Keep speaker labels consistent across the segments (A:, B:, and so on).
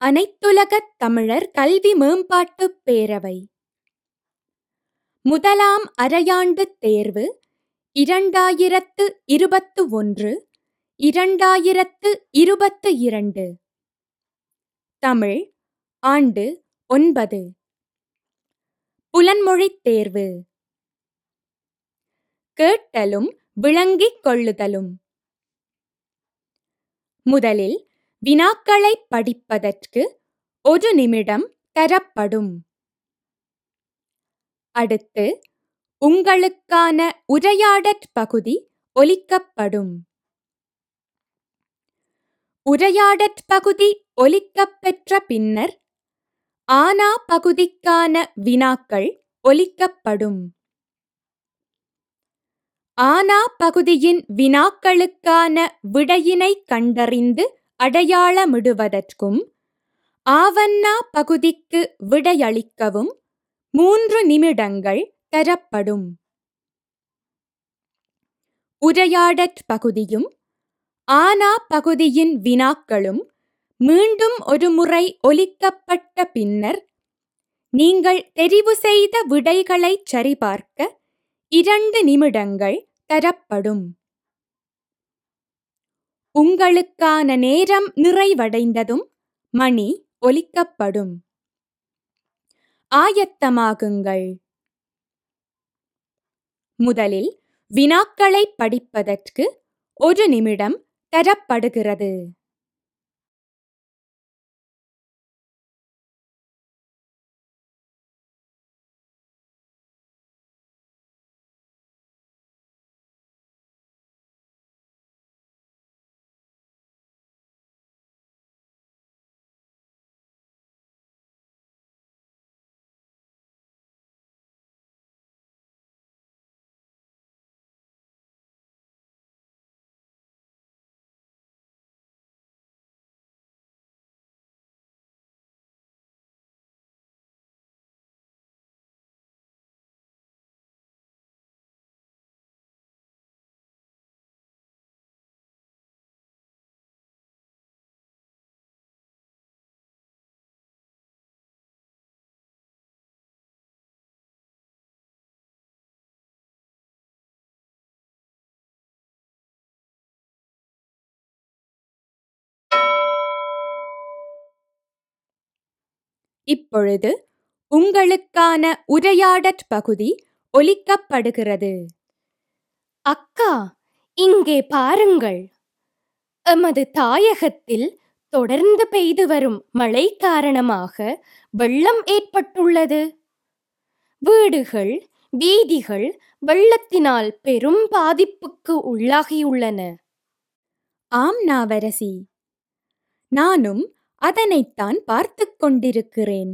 A: அனைத்துலகத் தமிழர் கல்வி மேம்பாட்டுப் பேரவை முதலாம் அரையாண்டுத் தேர்வு இரண்டாயிரத்து இருபத்து ஒன்று இரண்டாயிரத்து இருபத்து இரண்டு தமிழ் ஆண்டு ஒன்பது புலன்மொழித் தேர்வு கேட்டலும் விளங்கிக் கொள்ளுதலும் முதலில் வினாக்களைப் படிப்பதற்கு ஒரு நிமிடம் தரப்படும் அடுத்து உங்களுக்கான உரையாடற் பகுதி ஒலிக்கப்படும் உரையாடற் பகுதி ஒலிக்கப் பெற்ற பின்னர் ஆனா பகுதிக்கான வினாக்கள் ஒலிக்கப்படும் ஆனா பகுதியின் வினாக்களுக்கான விடையினைக் கண்டறிந்து அடையாளமிடுவதற்கும் ஆவன்னா பகுதிக்கு விடையளிக்கவும் மூன்று நிமிடங்கள் தரப்படும் உரையாடற் பகுதியும் ஆனா பகுதியின் வினாக்களும் மீண்டும் ஒருமுறை ஒலிக்கப்பட்ட பின்னர் நீங்கள் தெரிவு செய்த விடைகளைச் சரிபார்க்க இரண்டு நிமிடங்கள் தரப்படும் உங்களுக்கான நேரம் நிறைவடைந்ததும் மணி ஒலிக்கப்படும் ஆயத்தமாகுங்கள் முதலில் வினாக்களைப் படிப்பதற்கு ஒரு நிமிடம் தரப்படுகிறது இப்பொழுது உங்களுக்கான உரையாடற் பகுதி ஒலிக்கப்படுகிறது
B: அக்கா இங்கே பாருங்கள் எமது தாயகத்தில் தொடர்ந்து பெய்து வரும் மழை காரணமாக வெள்ளம் ஏற்பட்டுள்ளது வீடுகள் வீதிகள் வெள்ளத்தினால் பெரும் பாதிப்புக்கு உள்ளாகியுள்ளன
A: ஆம் நாவரசி நானும் அதனைத்தான் பார்த்துக் கொண்டிருக்கிறேன்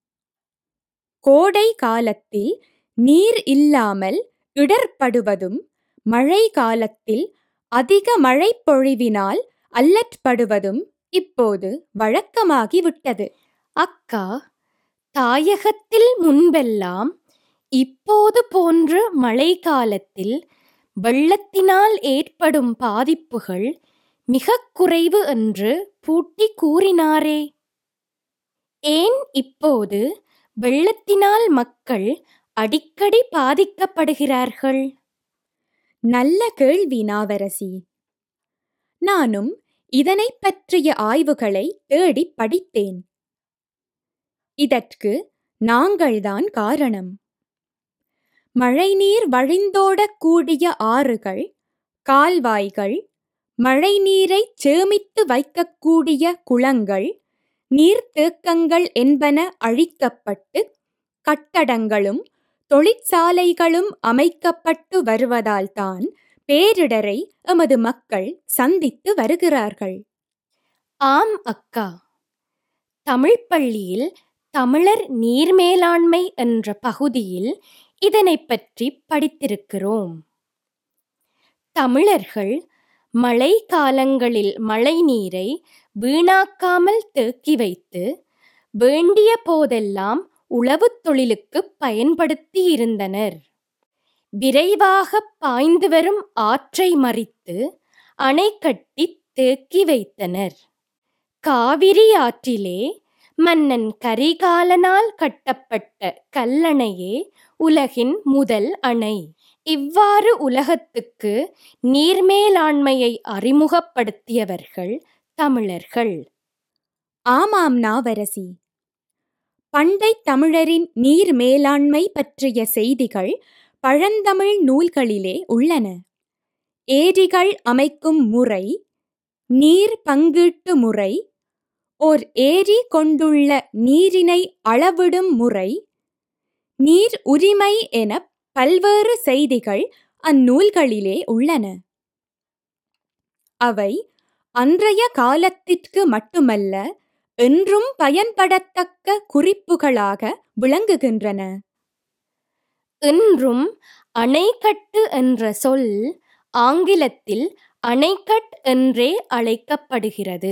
A: கோடை காலத்தில் நீர் இல்லாமல் இடர்படுவதும் மழை காலத்தில் அதிக மழை பொழிவினால் அல்லற்படுவதும் இப்போது வழக்கமாகிவிட்டது
B: அக்கா தாயகத்தில் முன்பெல்லாம் இப்போது போன்று மழை காலத்தில் வெள்ளத்தினால் ஏற்படும் பாதிப்புகள் மிகக் குறைவு என்று பூட்டி கூறினாரே ஏன் இப்போது வெள்ளத்தினால் மக்கள் அடிக்கடி பாதிக்கப்படுகிறார்கள்
A: நல்ல கேள்வி நாவரசி நானும் இதனைப் பற்றிய ஆய்வுகளை தேடிப் படித்தேன் இதற்கு நாங்கள்தான் காரணம் மழைநீர் வழிந்தோடக் கூடிய ஆறுகள் கால்வாய்கள் மழைநீரை சேமித்து வைக்கக்கூடிய குளங்கள் நீர்த்தேக்கங்கள் என்பன அழிக்கப்பட்டு கட்டடங்களும் தொழிற்சாலைகளும் அமைக்கப்பட்டு வருவதால்தான் பேரிடரை எமது மக்கள் சந்தித்து வருகிறார்கள்
B: ஆம் அக்கா தமிழ் பள்ளியில் தமிழர் நீர் மேலாண்மை என்ற பகுதியில் இதனைப் பற்றி படித்திருக்கிறோம் தமிழர்கள் மழை காலங்களில் மழை நீரை வீணாக்காமல் தேக்கி வைத்து வேண்டிய போதெல்லாம் உழவுத் தொழிலுக்கு பயன்படுத்தி இருந்தனர் விரைவாக பாய்ந்து வரும் ஆற்றை மறித்து அணை கட்டி தேக்கி வைத்தனர் காவிரி ஆற்றிலே மன்னன் கரிகாலனால் கட்டப்பட்ட கல்லணையே உலகின் முதல் அணை இவ்வாறு உலகத்துக்கு நீர்மேலாண்மையை அறிமுகப்படுத்தியவர்கள் தமிழர்கள்
A: ஆமாம் நாவரசி பண்டை தமிழரின் நீர் மேலாண்மை பற்றிய செய்திகள் பழந்தமிழ் நூல்களிலே உள்ளன ஏரிகள் அமைக்கும் முறை நீர் பங்கீட்டு முறை ஓர் ஏரி கொண்டுள்ள நீரினை அளவிடும் முறை நீர் உரிமை என பல்வேறு செய்திகள் அந்நூல்களிலே உள்ளன அவை அன்றைய காலத்திற்கு மட்டுமல்ல என்றும் பயன்படத்தக்க குறிப்புகளாக விளங்குகின்றன
B: இன்றும் அணைக்கட்டு என்ற சொல் ஆங்கிலத்தில் அணைக்கட் என்றே அழைக்கப்படுகிறது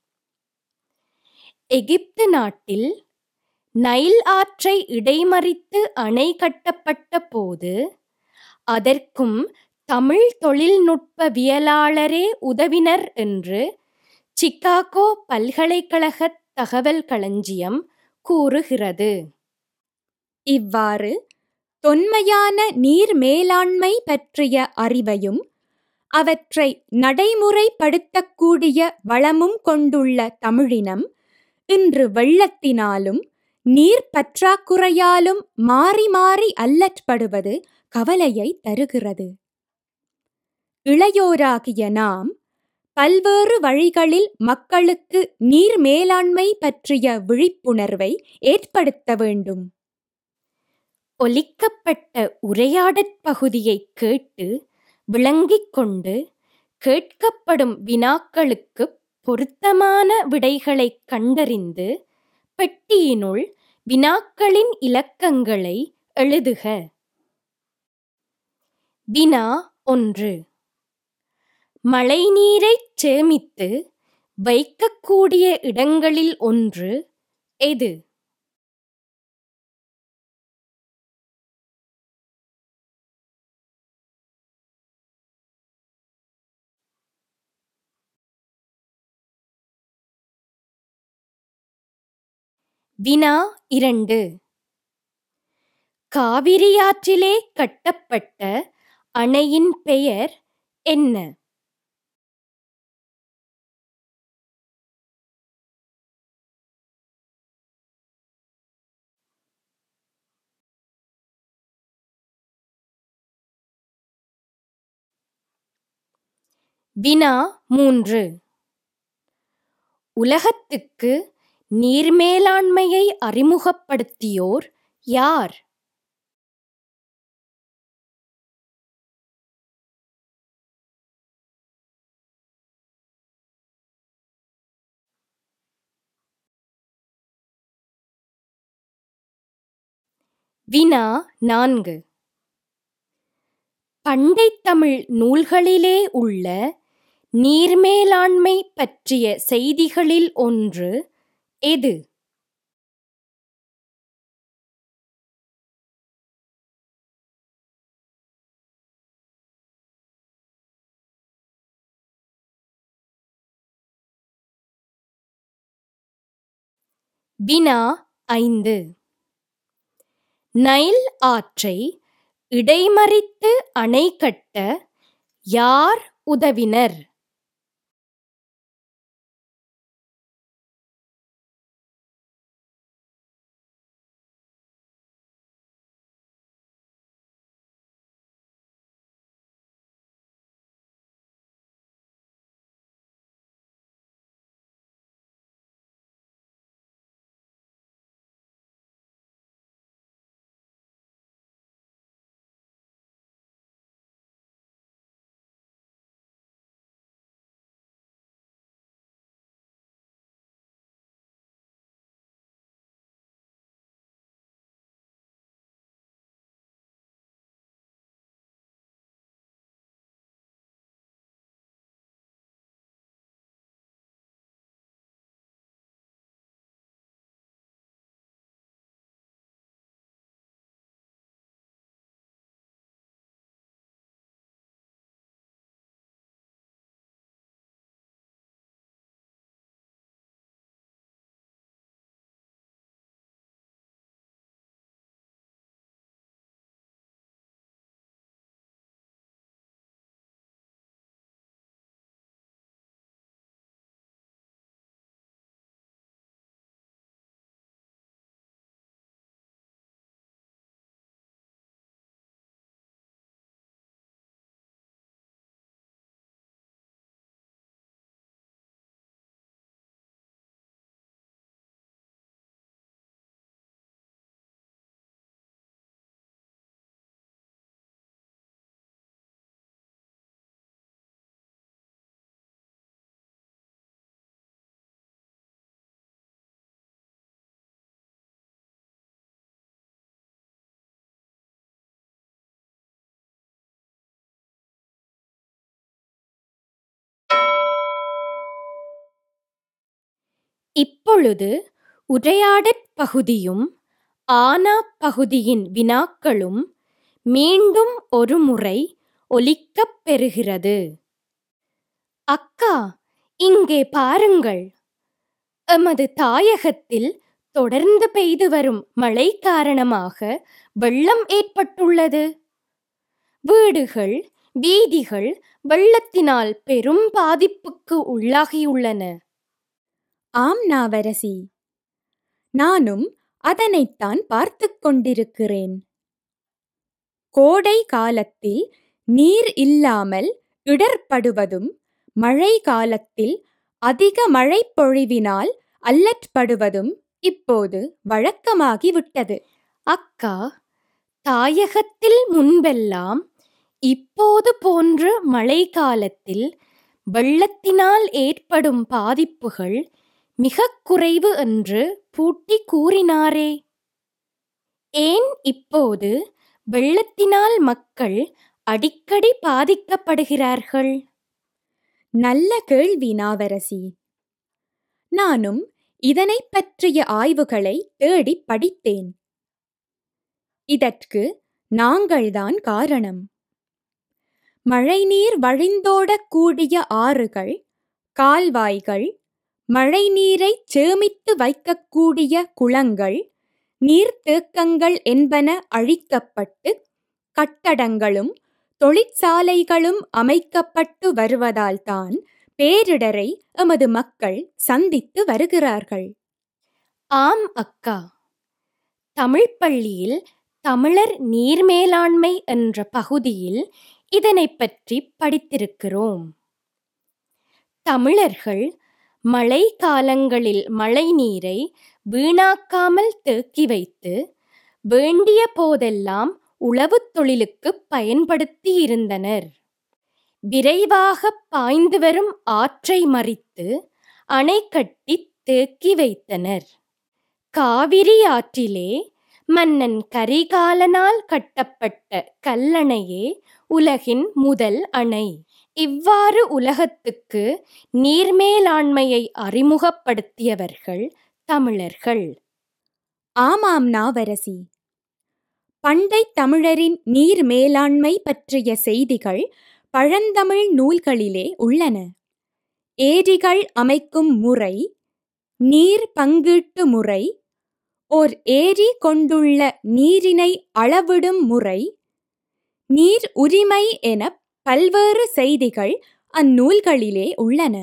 B: எகிப்து நாட்டில் நைல் ஆற்றை இடைமறித்து அணை கட்டப்பட்ட போது அதற்கும் தமிழ் தொழில்நுட்பவியலாளரே உதவினர் என்று சிகாகோ பல்கலைக்கழக தகவல் களஞ்சியம் கூறுகிறது
A: இவ்வாறு தொன்மையான நீர் மேலாண்மை பற்றிய அறிவையும் அவற்றை நடைமுறைப்படுத்தக்கூடிய வளமும் கொண்டுள்ள தமிழினம் இன்று வெள்ளத்தினாலும் நீர் பற்றாக்குறையாலும் மாறி மாறி அல்லற்படுவது கவலையை தருகிறது இளையோராகிய நாம் பல்வேறு வழிகளில் மக்களுக்கு நீர் மேலாண்மை பற்றிய விழிப்புணர்வை ஏற்படுத்த வேண்டும்
B: ஒலிக்கப்பட்ட உரையாடற் பகுதியை கேட்டு விளங்கிக் கொண்டு கேட்கப்படும் வினாக்களுக்கு பொருத்தமான விடைகளை கண்டறிந்து பெட்டியினுள் வினாக்களின் இலக்கங்களை எழுதுக வினா ஒன்று மழைநீரைச் சேமித்து வைக்கக்கூடிய இடங்களில் ஒன்று எது வினா இரண்டு காவிரியாற்றிலே கட்டப்பட்ட அணையின் பெயர் என்ன வினா மூன்று உலகத்துக்கு நீர் மேலாண்மையை அறிமுகப்படுத்தியோர் யார் வினா நான்கு பண்டைத் தமிழ் நூல்களிலே உள்ள நீர்மேலாண்மை பற்றிய செய்திகளில் ஒன்று எது வினா ஐந்து நைல் ஆற்றை இடைமறித்து அணை கட்ட யார் உதவினர் இப்பொழுது உரையாடற் பகுதியும் ஆனா பகுதியின் வினாக்களும் மீண்டும் ஒருமுறை ஒலிக்கப் பெறுகிறது அக்கா இங்கே பாருங்கள் எமது தாயகத்தில் தொடர்ந்து பெய்து வரும் மழை காரணமாக வெள்ளம் ஏற்பட்டுள்ளது வீடுகள் வீதிகள் வெள்ளத்தினால் பெரும் பாதிப்புக்கு உள்ளாகியுள்ளன
A: ஆம் நாவரசி நானும் அதனைத்தான் பார்த்துக் கொண்டிருக்கிறேன் கோடை காலத்தில் நீர் இல்லாமல் இடர்படுவதும் மழை காலத்தில் அதிக மழை பொழிவினால் அல்லற்படுவதும் இப்போது வழக்கமாகிவிட்டது
B: அக்கா தாயகத்தில் முன்பெல்லாம் இப்போது போன்று மழை காலத்தில் வெள்ளத்தினால் ஏற்படும் பாதிப்புகள் மிகக் குறைவு என்று பூட்டி கூறினாரே ஏன் இப்போது வெள்ளத்தினால் மக்கள் அடிக்கடி பாதிக்கப்படுகிறார்கள்
A: நல்ல கேள்வி நாவரசி நானும் இதனைப் பற்றிய ஆய்வுகளை தேடிப் படித்தேன் இதற்கு நாங்கள்தான் காரணம் மழைநீர் வழிந்தோடக் கூடிய ஆறுகள் கால்வாய்கள் மழைநீரை சேமித்து வைக்கக்கூடிய குளங்கள் நீர்த்தேக்கங்கள் என்பன அழிக்கப்பட்டு கட்டடங்களும் தொழிற்சாலைகளும் அமைக்கப்பட்டு வருவதால்தான் பேரிடரை எமது மக்கள் சந்தித்து வருகிறார்கள்
B: ஆம் அக்கா தமிழ் பள்ளியில் தமிழர் நீர் மேலாண்மை என்ற பகுதியில் இதனைப் பற்றி படித்திருக்கிறோம் தமிழர்கள் மழை காலங்களில் மழை நீரை வீணாக்காமல் தேக்கி வைத்து வேண்டிய போதெல்லாம் உழவுத் தொழிலுக்கு பயன்படுத்தி இருந்தனர் விரைவாக பாய்ந்து வரும் ஆற்றை மறித்து அணை கட்டி தேக்கி வைத்தனர் காவிரி ஆற்றிலே மன்னன் கரிகாலனால் கட்டப்பட்ட கல்லணையே உலகின் முதல் அணை இவ்வாறு உலகத்துக்கு நீர்மேலாண்மையை அறிமுகப்படுத்தியவர்கள் தமிழர்கள்
A: ஆமாம் நாவரசி பண்டை தமிழரின் நீர் மேலாண்மை பற்றிய செய்திகள் பழந்தமிழ் நூல்களிலே உள்ளன ஏரிகள் அமைக்கும் முறை நீர் பங்கீட்டு முறை ஓர் ஏரி கொண்டுள்ள நீரினை அளவிடும் முறை நீர் உரிமை என பல்வேறு செய்திகள் அந்நூல்களிலே உள்ளன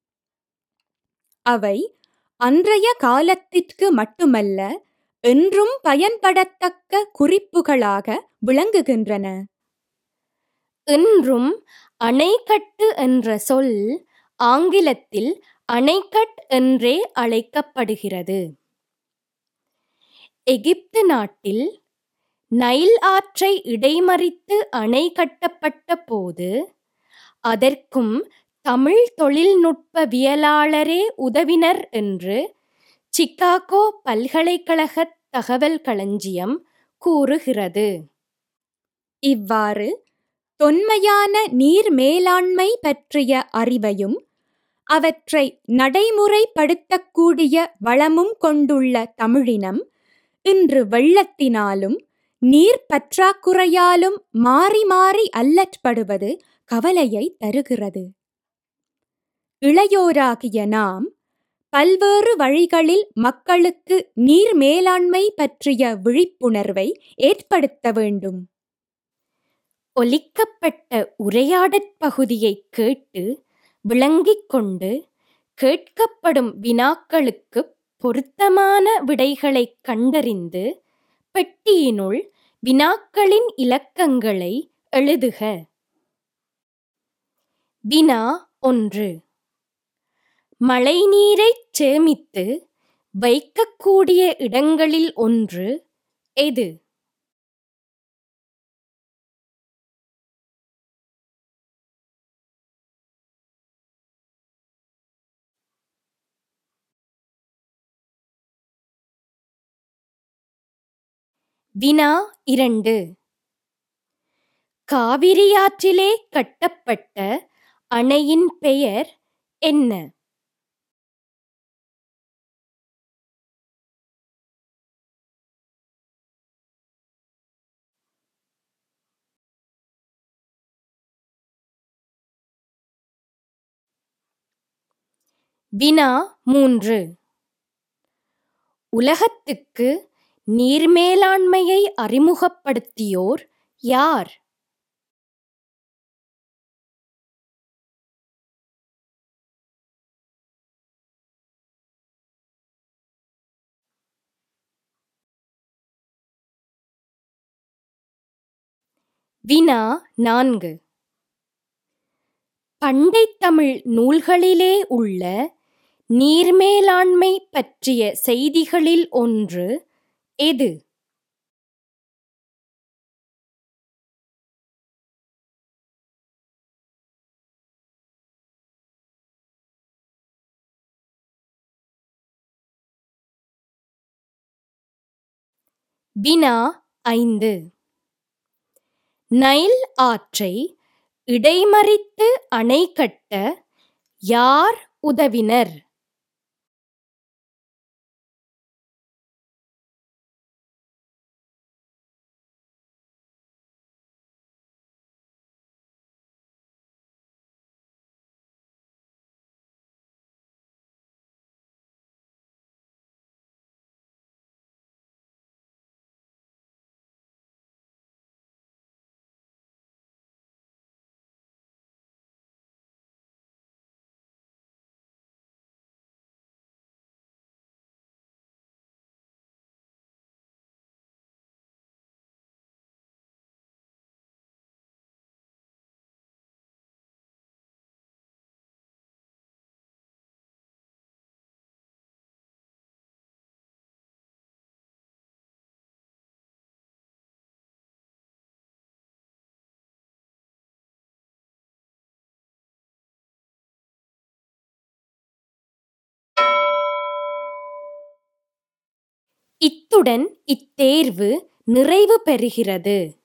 A: அவை அன்றைய காலத்திற்கு மட்டுமல்ல என்றும் பயன்படத்தக்க குறிப்புகளாக விளங்குகின்றன
B: இன்றும் அணைக்கட்டு என்ற சொல் ஆங்கிலத்தில் அணைக்கட் என்றே அழைக்கப்படுகிறது எகிப்து நாட்டில் நைல் ஆற்றை இடைமறித்து அணை கட்டப்பட்ட போது அதற்கும் தமிழ் தொழில்நுட்பவியலாளரே உதவினர் என்று சிகாகோ பல்கலைக்கழக தகவல் களஞ்சியம் கூறுகிறது
A: இவ்வாறு தொன்மையான நீர் மேலாண்மை பற்றிய அறிவையும் அவற்றை நடைமுறைப்படுத்தக்கூடிய வளமும் கொண்டுள்ள தமிழினம் இன்று வெள்ளத்தினாலும் நீர் பற்றாக்குறையாலும் மாறி மாறி அல்லற்படுவது கவலையை தருகிறது இளையோராகிய நாம் பல்வேறு வழிகளில் மக்களுக்கு நீர் மேலாண்மை பற்றிய விழிப்புணர்வை ஏற்படுத்த வேண்டும்
B: ஒலிக்கப்பட்ட உரையாடற் பகுதியை கேட்டு விளங்கிக் கொண்டு கேட்கப்படும் வினாக்களுக்கு பொருத்தமான விடைகளை கண்டறிந்து பெட்டியினுள் வினாக்களின் இலக்கங்களை எழுதுக வினா ஒன்று மழைநீரைச் சேமித்து வைக்கக்கூடிய இடங்களில் ஒன்று எது வினா இரண்டு காவிரியாற்றிலே கட்டப்பட்ட அணையின் பெயர் என்ன வினா மூன்று உலகத்துக்கு நீர் மேலாண்மையை அறிமுகப்படுத்தியோர் யார் வினா நான்கு பண்டைத் தமிழ் நூல்களிலே உள்ள நீர்மேலாண்மை பற்றிய செய்திகளில் ஒன்று எது வினா ஐந்து நைல் ஆற்றை இடைமறித்து அணை கட்ட யார் உதவினர் இத்துடன் இத்தேர்வு நிறைவு பெறுகிறது